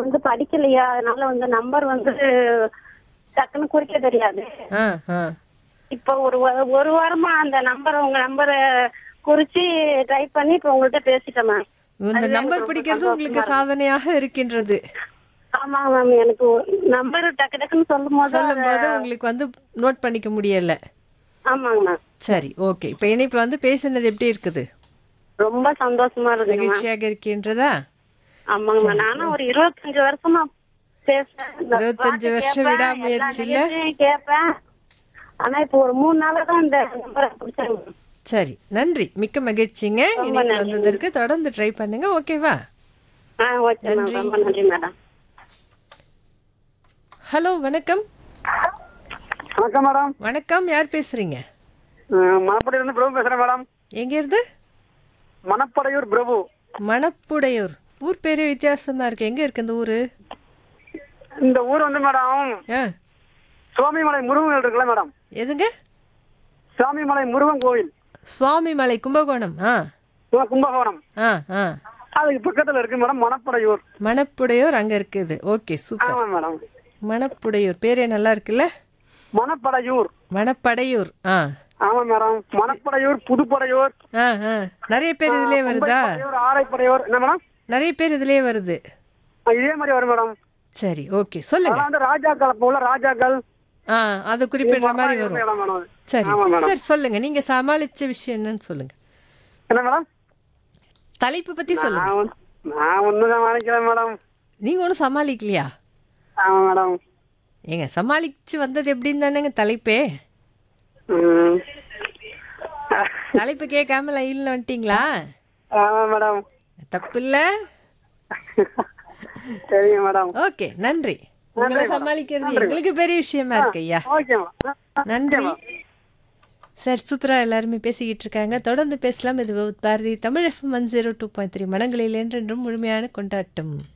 வந்து படிக்கலையா அதனால வந்து நம்பர் வந்து டக்குன்னு குறிக்க தெரியாது ஆ ஆ இப்போ ஒரு வா- ஒரு வாரமா அந்த நம்பர் உங்க நம்பரை குறிச்சு டைப் பண்ணி இப்போ உங்கள்கிட்ட பேசிட்டேன் மேம் இந்த நம்பர் பிடிக்கிறது உங்களுக்கு சாதனையாக இருக்கின்றது ஆமாங்க மேம் எனக்கு நம்பர் டக்கு டக்குன்னு சொல்லும் போது சொல்லும்போது உங்களுக்கு வந்து நோட் பண்ணிக்க முடியல ஆமாங்க மேம் சரி ஓகே இப்போ இணைப்பில் வந்து பேசுனது எப்படி இருக்குது ரொம்ப சந்தோஷமா இருக்குங்க மேம் மகிழ்ச்சியாக இருக்கின்றதா ஆமாங்க மேம் நானும் ஒரு இருபத்தஞ்சு வருஷமா பேசுறேன் இந்த இருபத்தஞ்சு பாட்டு வருஷம் கேட்பேன், விடாமுயற்சியில? எல்லா நிகழ்ச்சியும் கேட்பேன் ஆனா இப்போ ஒரு மூணு நாளா தான் இந்த நம்பரை பிடிச்சாங்க சரி நன்றி மிக்க மகிழ்ச்சிங்க இணைப்பில் வந்ததற்கு தொடர்ந்து ட்ரை பண்ணுங்க ஓகேவா ஆ ஓகே மேம் ரொம்ப நன்றி மேடம் ஹலோ வணக்கம் வணக்கம் மேடம் வணக்கம் யார் பேசுறீங்க மணப்படையிலிருந்து பிரபு பேசுறேன் மேடம் எங்கேருந்து மணப்படையூர் பிரபு மணப்புடையூர் ஊர் பேரே வித்தியாசமா இருக்கு எங்க இருக்கு இந்த ஊரு இந்த ஊர் வந்து மேடம் ஆ சுவாமிமலை முருகன் கோயில் இருக்குல்ல மேடம் எதுங்க சுவாமிமலை முருகன் கோவில் சுவாமிமலை கும்பகோணம் ஆ கு- கும்பகோணம் ஆ ஆ அதுக்கு பக்கத்துல இருக்கு மேடம் மணப்படையூர் மணப்புடையூர் அங்க இருக்குது ஓகே சூப்பர் ஆமா மேடம் மணப்புடையூர் பேரே நல்லா இருக்குல்ல மணப்படையூர் மணப்படையூர் ஆ ஆமா மேடம் மணப்படையூர் புதுப்படையூர் ஆ ஆ நிறைய பேர் இதுலயே வருதா படையூர் ஆரைப்படையூர் என்ன மேடம் நிறைய பேர் இதுலயே வருது ஆ, இதே மாதிரி வரும் மேடம் சரி ஓகே சொல்லுங்க அதெல்லாம் வந்து ராஜாக்கள் அப்போ உள்ள ராஜாக்கள் ஆ அது குறிப்பிடுற மாதிரி வரும் இடம் மேடம் சரி ஆமா மேடம் சரி சொல்லுங்க நீங்க சமாளிச்ச விஷயம் என்னன்னு சொல்லுங்க என்ன மேடம் தலைப்பு பத்தி சொல்லுங்க நான் வந்து- நான் ஒண்ணும் சமாளிக்கல மேடம் நீங்க ஒன்றும் சமாளிக்கலையா ஆமா மேடம் ஏங்க சமாளிச்சு வந்தது எப்படின்னு தானேங்க தலைப்பே ம். தலைப்பு கேட்காம லைன்ல வந்துட்டீங்களா ஆமா மேடம் தப்பு இல்ல சரிங்க மேடம் ஓகே நன்றி உங்களை சமாளிக்கிறது எங்களுக்கு பெரிய விஷயமா இருக்கு ஐயா ஓகே மேடம் நன்றி சார் சூப்பரா எல்லாருமே பேசிக்கிட்டு இருக்காங்க தொடர்ந்து பேசலாம் இது Bharathi Tamil FM one zero two point three மனங்களில் என்றென்றும் முழுமையான கொண்டாட்டம்